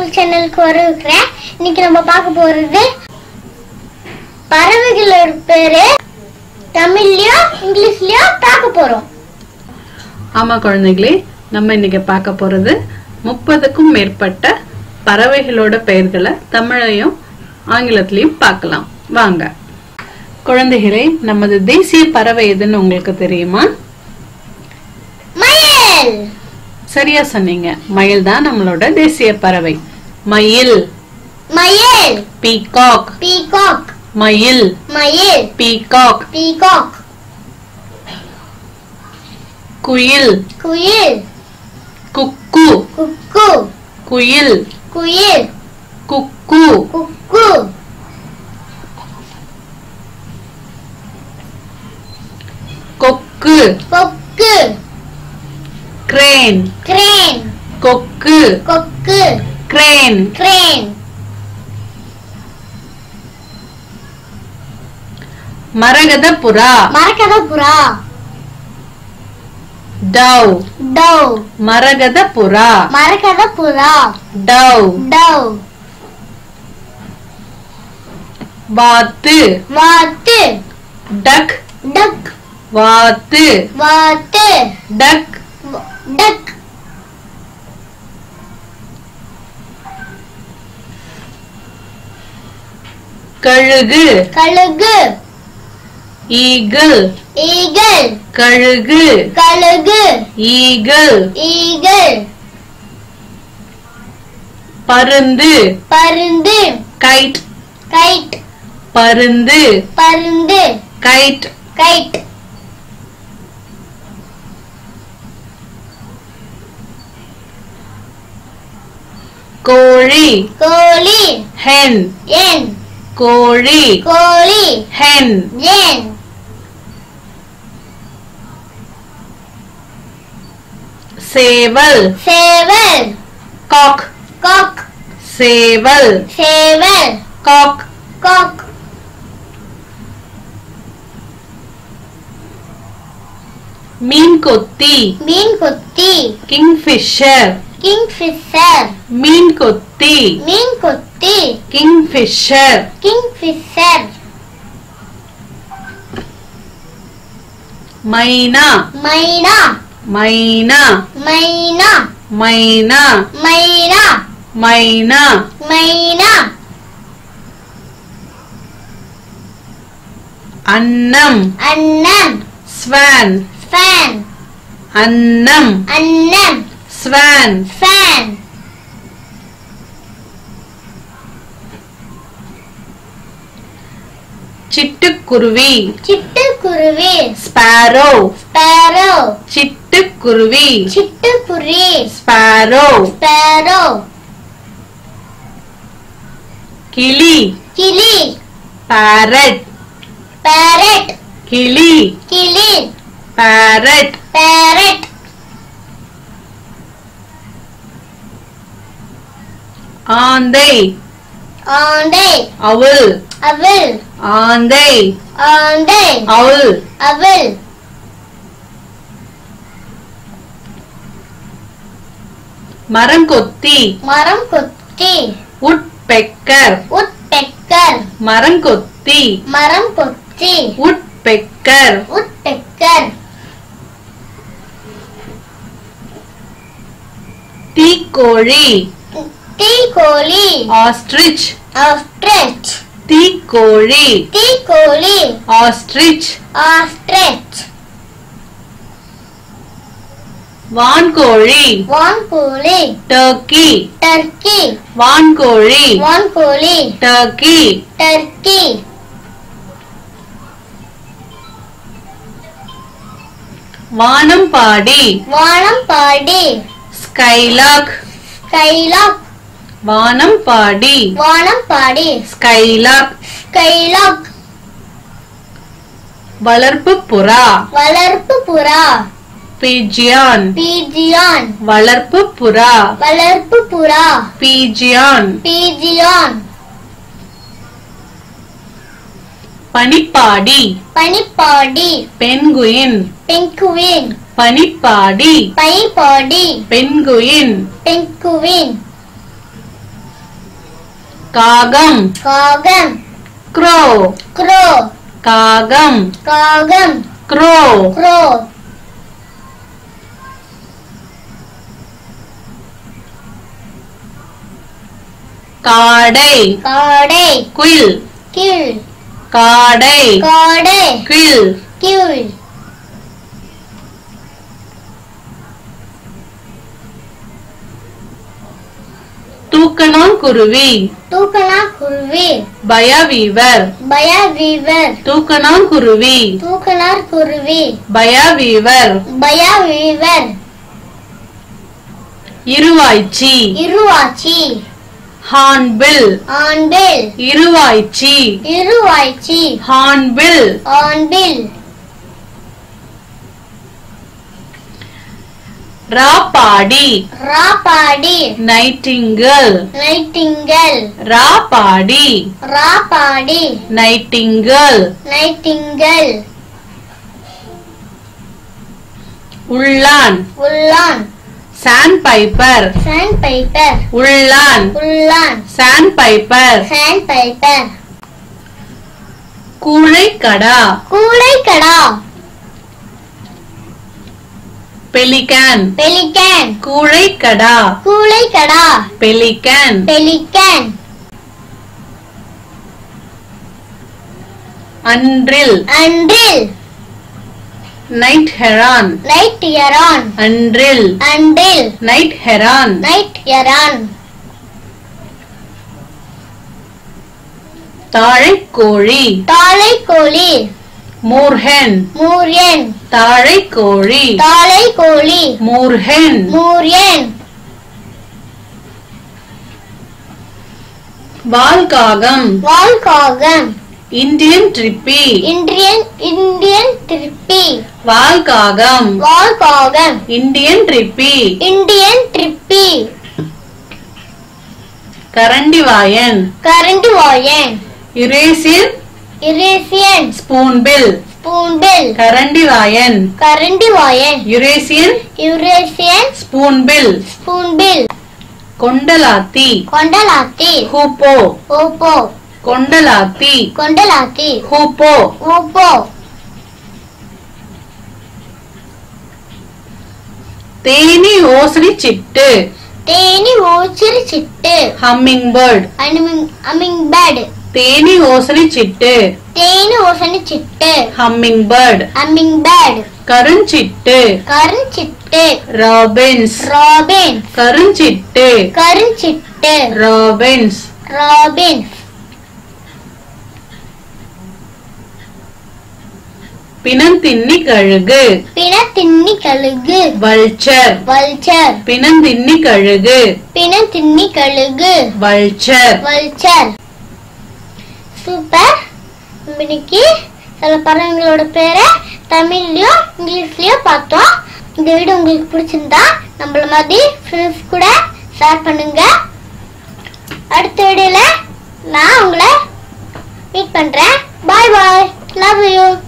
தமிழ் சேனலுக்கு வருகிறேன் இன்னைக்கு நம்ம பார்க்க போறது பறவைகளோட பேரு தமிழ்லயோ இங்கிலீஷ்லயோ பார்க்க போறோம் ஆமா குழந்தைகளே நம்ம இன்னைக்கு பார்க்க போறது முப்பதுக்கும் மேற்பட்ட பறவைகளோட பெயர்களை தமிழையும் ஆங்கிலத்திலையும் பார்க்கலாம் வாங்க குழந்தைகளே நமது தேசிய பறவை எதுன்னு உங்களுக்கு தெரியுமா மயில் சரியா சொன்னீங்க மயில் தான் நம்மளோட தேசிய பறவை மயில் மயில் பீகாக் பீகாக் மயில் மயில் பீகாக் பீகாக் குயில் குயில் குக்கு குக்கு குயில் குயில் குக்கு குக்கு கொக்கு கொக்கு கிரேன் கிரேன் கொக்கு கொக்கு கிரேன் கிரேன் மரகத புறா மரகத புறா டவ் டவ் மரகத புறா மரகத புறா டவ் டவ் வாத்து வாத்து டக் டக் வாத்து வாத்து டக் டக் கழுகு கழுகு ஈகிள் ஈகிள் கழுகு கழுகு ஈகிள் ஈகிள் பருந்து பருந்து கைட் கைட் பருந்து பருந்து கைட் கைட் கோழி கோழி ஹென் என் கோழி கோழி ஹென் என் சேவல் சேவல் காக் காக் சேவல் சேவல் காக் காக் மீன் கொத்தி மீன் கொத்தி கிங்ஃபிஷர் கிங்ஃபிஷர் மீன் கொத்தி மீன் கொத்தி கிங்ஃபிஷர் கிங்ஃபிஷர் மைனா மைனா மைனா மைனா மைனா மைனா மைனா மைனா அன்னம் அன்னம் ஸ்வான் ஃபேன் அன்னம் அன்னம் ஸ்வான் ஃபேன் சிட்டுக்குருவி சிட்டுக்குருவி ஸ்பாரோ ஸ்பேரோ சிட்டுக்குருவி சிட்டுக்குருவி ஸ்பாரோ ஸ்பேரோ கிளி கிளி parrot பேரட் கிளி கிளி parrot பேரட் ஆந்தை ஆண்டை owl அவில் ஆந்தை ஆண்டை owl அவில் மரங்கொத்தி மரம் கொத்தி woodpecker உட்பெக்கர் மரங்கொத்தி மரம் கொத்தி woodpecker உட்பெக்கர் தீக்கோழி தீக்கோழி ostrich ஆஸ்ட்ரிச் தீக்கோழி தீக்கோழி ostrich ஆஸ்ட்ரிச் வான்கோழி வான்கோழி turkey டர்க்கி வான்கோழி வான்கோழி turkey டர்க்கி வானம்பாடி வானம்பாடி skylark ஸ்கைலாக் வானம்பாடி வானம்பாடி skylark ஸ்கைலாக் வளர்ப்பு புறா வளர்ப்பு புறா pigeon பீஜியான் வளர்ப்பு புறா வளர்ப்பு புறா pigeon பீஜியான் பனிப்பாடி பனிப்பாடி பென்குயின் பெங்குவின் பனிப்பாடி பனிப்பாடி பென்குயின் பெங்குவின் காகம் காகம் க்ரோ க்ரோ காகம் காகம் க்ரோ க்ரோ காடை காடை குயில் கீழ் காடை காடை குயில் கீழ் தூக்கணாங்குருவி தூக்கணா குருவி பயவீவர் பய வீவர் தூக்கணாங்குருவி தூக்கணார் குருவி பயவீவர் பய வீவர் இருவாய்ச்சி இருவாச்சி ஹான்பில் ஆண்பில் இருவாய்ச்சி இருவாய்ச்சி ஹான்பில் ஆண்பில் ராப்பாடி ராப்பாடி நைட்டிங்கல் நைட்டிங்கல் ராப்பாடி ராப்பாடி நைட்டிங்கல் நைட்டிங்கல் உள்ளான் உள்ளான் சாண்ட் பைப்பர் சாண்ட் பைப்பர் உள்ளான் உள்ளான் சாண்ட் பைப்பர் சாண்ட் பைப்பர் கூழைக்கடா கூடைக்கடா பெலிகான் பெலிகன் கூழைக்கடா கூடைக்கடா பெலிகான் பெலிகன் அன்றில் அன்றில் நைட் ஹெரான் நைட் எரான் அன்றில் அன்றில் நைட் ஹெரான் நைட் எரான் தாழைக்கோழி தாளை கோழி மூர்ஹென் மூரியன் தாழைக்கோழி தாளை கோழி மூர்ஹென் மூரியன் வால்காகம் வால்காகம் இந்தியன் ட்ரிப்பி இந்தியன் இந்தியன் திருப்பி வால்காகம் வால்காகம் இந்தியன் ட்ரிப்பி இந்தியன் ட்ரிப்பி கரண்டிவாயன் கரண்ட் வாயன் யுரேசியன் இரேசியன் ஸ்பூன்பில் ஸ்பூன்பில் கரண்டிவாயன் கரண்ட் வாயன் யுரேசியன் யுரேசியன் ஸ்பூன்பில் ஸ்பூன்பில் கொண்டலாத்தி கொண்டலாத்தி ஹூப்போ ஓப்போ கொண்டலாத்தி கொண்டலாத்தி ஹூப்போ ஓப்போ தேனி ஓசடி சிட்டு தேனி ஓச்சிறு சிட்டு hummingbird humming hummingbird தேனி ஓசடி சிட்டு தேனி ஓசனி சிட்டு ஹம்மிங் பேர்ட் அமிங் பேட் கருஞ்சிட்டு கருஞ்சிட்டு ராபின்ஸ் ராபின் கருஞ்சிட்டு கருஞ்சிட்டு ராபின்ஸ் ராபின் பிணந்தின்னி கழுகு பிணத்தின்னி கழுகு வல்ச்சர் வல்ச்சர் பிணந்தின்னி கழுகு பிணத்தின்னி கழுகு வல்ச்சர் வல்ச்சர் சூப்பர் இன்னைக்கு சில பறவைங்களோட பேரை தமிழ்லயும் இங்கிலீஷ்லயும் பார்த்தோம் இந்த வீடியோ உங்களுக்கு பிடிச்சிருந்தா நம்மள மாதிரி ஃப்ரெண்ட்ஸ் கூட ஷேர் பண்ணுங்க அடுத்த வீடியோல நான் உங்களை மீட் பண்றேன் பாய் பாய் லவ் யூ